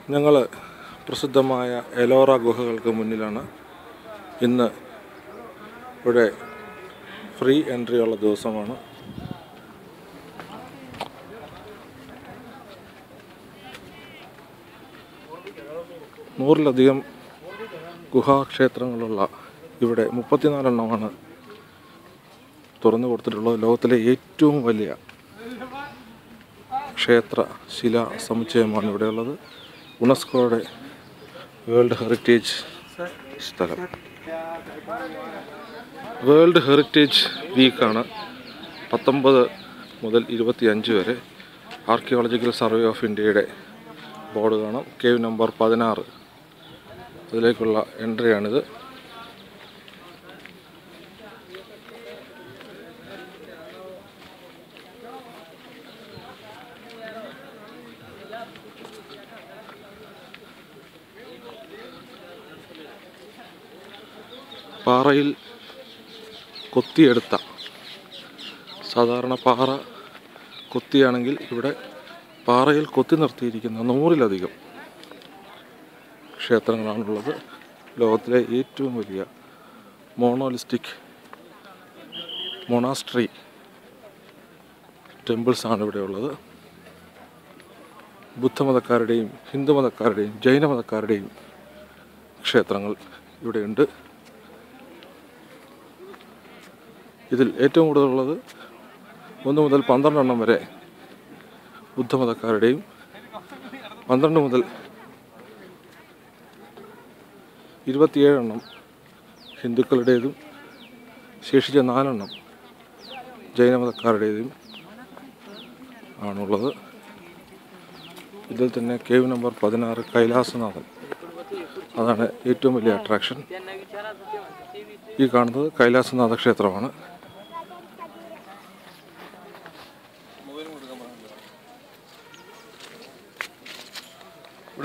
ഞങ്ങൾ പ്രസിദ്ധമായ എലോറ ഗുഹകൾക്ക് മുന്നിലാണ് ഇന്ന് ഇവിടെ ഫ്രീ എൻട്രി ഉള്ള ദിവസമാണ് നൂറിലധികം ഗുഹാക്ഷേത്രങ്ങളുള്ള ഇവിടെ മുപ്പത്തിനാലെണ്ണമാണ് തുറന്നു കൊടുത്തിട്ടുള്ളത് ലോകത്തിലെ ഏറ്റവും വലിയ ക്ഷേത്ര ശിലാ സമുച്ചയമാണ് ഇവിടെയുള്ളത് യുനെസ്കോയുടെ വേൾഡ് ഹെറിറ്റേജ് സ്ഥലം വേൾഡ് ഹെറിറ്റേജ് വീക്കാണ് പത്തൊമ്പത് മുതൽ ഇരുപത്തിയഞ്ച് വരെ ആർക്കിയോളജിക്കൽ സർവേ ഓഫ് ഇന്ത്യയുടെ ബോർഡ് കാണാം കേവ് നമ്പർ പതിനാറ് അതിലേക്കുള്ള എൻട്രിയാണിത് പാറയിൽ കൊത്തിയെടുത്ത സാധാരണ പാറ കൊത്തിയാണെങ്കിൽ ഇവിടെ പാറയിൽ കൊത്തി നിർത്തിയിരിക്കുന്ന നൂറിലധികം ക്ഷേത്രങ്ങളാണുള്ളത് ലോകത്തിലെ ഏറ്റവും വലിയ മോണോലിസ്റ്റിക് മൊണാസ്ട്രി ടെമ്പിൾസാണ് ഇവിടെ ഉള്ളത് ബുദ്ധമതക്കാരുടെയും ഹിന്ദുമതക്കാരുടെയും ജൈനമതക്കാരുടെയും ക്ഷേത്രങ്ങൾ ഇവിടെയുണ്ട് ഇതിൽ ഏറ്റവും കൂടുതലുള്ളത് ഒന്ന് മുതൽ പന്ത്രണ്ടെണ്ണം വരെ ബുദ്ധമതക്കാരുടെയും പന്ത്രണ്ട് മുതൽ ഇരുപത്തിയേഴെണ്ണം ഹിന്ദുക്കളുടേതും ശേഷിച്ച നാലെണ്ണം ജൈനമതക്കാരുടേതും ആണുള്ളത് ഇതിൽ തന്നെ കേവ് നമ്പർ പതിനാറ് കൈലാസനാഥൻ അതാണ് ഏറ്റവും വലിയ അട്രാക്ഷൻ ഈ കാണുന്നത് കൈലാസനാഥ ക്ഷേത്രമാണ്